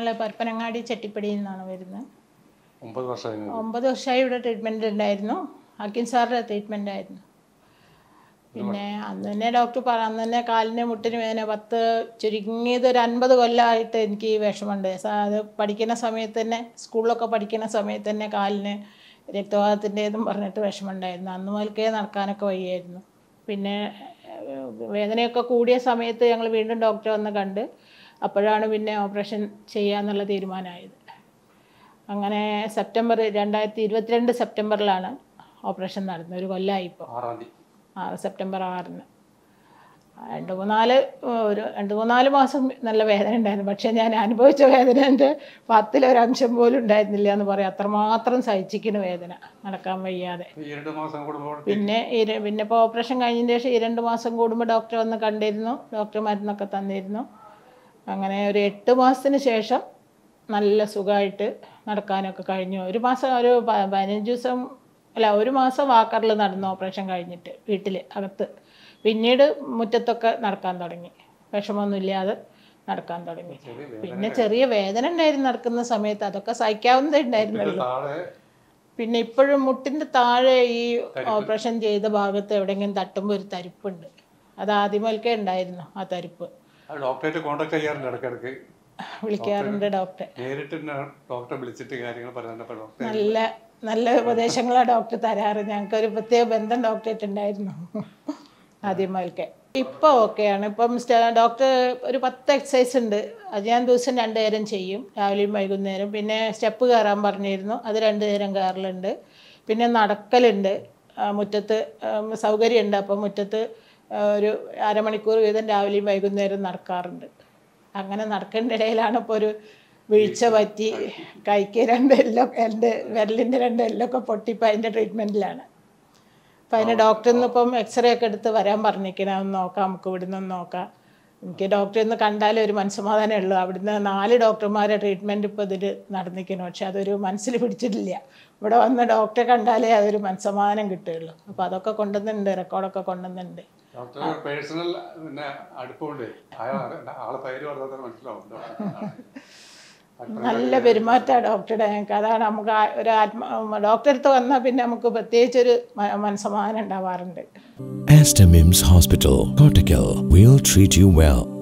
പരപ്പനങ്ങാടി ചെട്ടിപ്പടിയിൽ നിന്നാണ് വരുന്നത് ഒമ്പത് വർഷം കഴിഞ്ഞു ഒമ്പത് വർഷമായി ഇവിടെ ട്രീറ്റ്മെൻറ്റ് ഉണ്ടായിരുന്നു ഹക്കിൻ സാറിൻ്റെ ട്രീറ്റ്മെൻ്റ് ആയിരുന്നു പിന്നെ അന്ന് തന്നെ ഡോക്ടർ പറ അന്ന് തന്നെ കാലിന് മുട്ടിന് വേദന പത്ത് ചുരുങ്ങിയത് ഒരു അൻപത് കൊല്ലമായിട്ട് എനിക്ക് ഈ വിഷമമുണ്ട് സ- അത് പഠിക്കുന്ന സമയത്ത് തന്നെ സ്കൂളിലൊക്കെ പഠിക്കുന്ന സമയത്ത് തന്നെ കാലിന് രക്തവാതത്തിൻ്റെതും പറഞ്ഞിട്ട് വിഷമമുണ്ടായിരുന്നു അന്ന് മുതൽക്കേ നടക്കാനൊക്കെ വയ്യായിരുന്നു പിന്നെ ഏഹ്, വേദനയൊക്കെ കൂടിയ സമയത്ത് ഞങ്ങൾ വീണ്ടും ഡോക്ടറെ വന്ന് കണ്ട് അപ്പോഴാണ് പിന്നെ ഓപ്പറേഷൻ ചെയ്യാന്നുള്ള തീരുമാനമായത് അങ്ങനെ സെപ്റ്റംബർ രണ്ടായിരത്തി ഇരുപത്തിരണ്ട് സെപ്റ്റംബറിലാണ് ഓപ്പറേഷൻ നടന്നത് ഒരു കൊല്ലമായി ഇപ്പോൾ ആറാം തീയതി ആറ് സെപ്റ്റംബർ ആറിന് രണ്ട് മൂന്നാല് ഒരു രണ്ട് മൂന്നാല് മാസം നല്ല വേദന ഉണ്ടായിരുന്നു പക്ഷേ ഞാൻ അനുഭവിച്ച വേദന എൻ്റെ പത്തിലൊരംശം പോലും ഉണ്ടായിരുന്നില്ല എന്ന് പറയാം അത്രമാത്രം സഹിച്ചിരിക്കുന്ന വേദന നടക്കാൻ വയ്യാതെ ഈ രണ്ട് മാസം കൂടുമ്പോൾ പിന്നെ ഈ ര- പിന്നെ ഇപ്പോൾ ഓപ്പറേഷൻ കഴിഞ്ഞതിന് ശേഷം ഈ രണ്ട് മാസം കൂടുമ്പോൾ ഡോക്ടറെ വന്ന് കണ്ടിരുന്നു ഡോക്ടർ മരുന്നൊക്കെ തന്നിരുന്നു അങ്ങനെ ഒരു എട്ട് മാസത്തിന് ശേഷം നല്ല സുഖമായിട്ട് നടക്കാനൊക്കെ കഴിഞ്ഞു ഒരു മാസം ഒരു പ- പതിനഞ്ച് ദിവസം അല്ല ഒരു മാസം വാക്കറിൽ നടന്നു ഓപ്പറേഷൻ കഴിഞ്ഞിട്ട് വീട്ടിൽ അകത്ത് പിന്നീട് മുറ്റത്തൊക്കെ നടക്കാൻ തുടങ്ങി വിഷമമൊന്നുമില്ലാതെ നടക്കാൻ തുടങ്ങി പിന്നെ ചെറിയ വേദന ഉണ്ടായിരുന്നു നടക്കുന്ന സമയത്ത് അതൊക്കെ സഹിക്കാവുന്നതേ ഉണ്ടായിരുന്നുള്ളൂ താഴെ പിന്നെ ഇപ്പോഴും മുട്ടിൻ്റെ താഴെ ഈ ഓപ്പറേഷൻ ചെയ്ത ഭാഗത്ത് എവിടെയെങ്കിലും തട്ടുമ്പോൾ ഒരു തരിപ്പുണ്ട് അത് ആദ്യമൊക്കെ ഉണ്ടായിരുന്നു ആ തരിപ്പ് ആ ഡോക്ടറായിട്ട് കോൺടാക്ട് ചെയ്യാറുണ്ട് ഇടയ്ക്കിടയ്ക്ക് വിളിക്കാറുണ്ട് ഡോക്ടറെ നേരിട്ട് തന്നെ ഡോക്ടറെ വിളിച്ചിട്ട് കാര്യങ്ങൾ പറയുന്നുണ്ട് അപ്പോൾ ഡോക്ടർ നല്ല നല്ല ഉപദേശങ്ങളാണ് ഡോക്ടർ തരാറ് ഞങ്ങൾക്ക് ഒരു പ്രത്യേക ബന്ധം ഡോക്ടറായിട്ട് ഉണ്ടായിരുന്നു ആദ്യമൊക്കെ ഇപ്പോൾ ഓക്കെയാണ് ഇപ്പം സ്റ്റ- ഡോക്ടർ ഒരു പത്ത് എക്സസൈസ് ഉണ്ട് അത് ഞാൻ ദിവസം രണ്ട് നേരം ചെയ്യും രാവിലെയും വൈകുന്നേരം പിന്നെ സ്റ്റെപ്പ് കയറാൻ പറഞ്ഞിരുന്നു അത് രണ്ട് നേരം കയറലുണ്ട് പിന്നെ നടക്കലുണ്ട് ആ, മുറ്റത്ത് ആ, സൗകര്യമുണ്ട് അപ്പം മുറ്റത്ത് ആ, ഒരു അരമണിക്കൂർ വീതം രാവിലെയും വൈകുന്നേരം നടക്കാറുണ്ട് അങ്ങനെ നടക്കേണ്ട ഇടയിലാണ് ഇപ്പോൾ ഒരു വീഴ്ച പറ്റി കൈക്ക് രണ്ട് എല്ലോ എൻ്റെ വിരലിൻ്റെ രണ്ട് എല്ലൊക്കെ പൊട്ടിപ്പോൾ അതിൻ്റെ ട്രീറ്റ്മെൻറ്റിലാണ് അപ്പം അതിന് ഡോക്ടറിൽ നിന്ന് ഇപ്പം എക്സ്റേ ഒക്കെ എടുത്ത് വരാൻ പറഞ്ഞിരിക്കണം ഒന്ന് നോക്കാം നമുക്ക് ഇവിടുന്ന് ഒന്ന് നോക്കാം എനിക്ക് ഡോക്ടറെ ഒന്ന് കണ്ടാലേ ഒരു മനസ്സമാധാനമേ ഉള്ളൂ അവിടുന്ന് നാല് ഡോക്ടർമാരെ ട്രീറ്റ്മെൻറ്റ് ഇപ്പോൾ ഇതിൽ നടന്നിരിക്കണം പക്ഷെ അതൊരു മനസ്സിൽ പിടിച്ചിട്ടില്ല ഇവിടെ വന്ന് ഡോക്ടറെ കണ്ടാലേ അതൊരു മനസ്സമാധാനം കിട്ടുകയുള്ളൂ അപ്പോൾ അതൊക്കെ കൊണ്ടുവന്നിട്ടുണ്ട് റെക്കോർഡൊക്കെ കൊണ്ടുവന്നിട്ടുണ്ട് ഡോക്ടർ പേഴ്സണൽ പിന്നെ അടുപ്പമുണ്ട് അയാൾ ആളെ പേര് പറഞ്ഞാൽ മനസ്സിലാവും നല്ല പെരുമാറ്റമാണ് ഡോക്ടറുടെ ഞങ്ങൾക്ക് അതാണ് നമുക്ക് ആ- ഒരു ആത്മ ഡോക്ടറെ അടുത്ത് വന്നാൽ പിന്നെ നമുക്ക് പ്രത്യേകിച്ചൊരു മ- മനസ്സമാധാനം ഉണ്ടാവാറുണ്ട് Astamim's Hospital, Cortical. We'll treat you well.